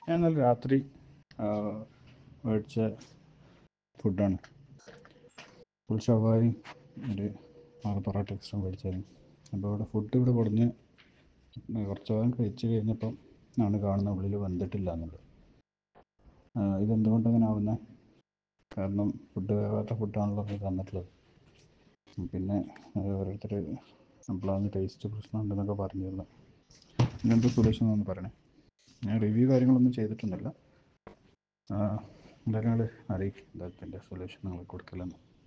ഞാൻ ഇന്നലെ രാത്രി ആ, മേടിച്ച ഫുഡാണ് ഫുൾ ഷവായി ഒരു ആറ് പൊറോട്ട എക്സ്ട്രാ മേടിച്ചായിരുന്നു അപ്പോൾ ഇവിടെ ഫുഡ് ഇവിടെ കൊടുന്ന് കുറച്ച് ഭാഗം കഴിച്ച് കഴിഞ്ഞപ്പം ആണ് കാണുന്ന ഉള്ളിൽ വന്നിട്ടില്ല എന്നുള്ളത് ആ, ഇതെന്തുകൊണ്ട് അങ്ങനെ ആവുന്നത് കാരണം ഫുഡ് വേവാത്ത ഫുഡാണല്ലോ ഇത് തന്നിട്ടുള്ളത് പിന്നെ ഓരോരുത്തർ നമ്മളാണ് ടേസ്റ്റ് പ്രശ്നമുണ്ടെന്നൊക്കെ പറഞ്ഞിരുന്നു ഇങ്ങനത്തെ സൊല്യൂഷൻ ഒന്ന് പറയണേ ഞാൻ റിവ്യൂ കാര്യങ്ങളൊന്നും ചെയ്തിട്ടൊന്നുമില്ല ആ, എന്തായാലും നിങ്ങൾ അറിയിക്കും എന്താ ഇതിൻ്റെ സൊല്യൂഷൻ നിങ്ങൾ കൊടുക്കില്ലെന്ന്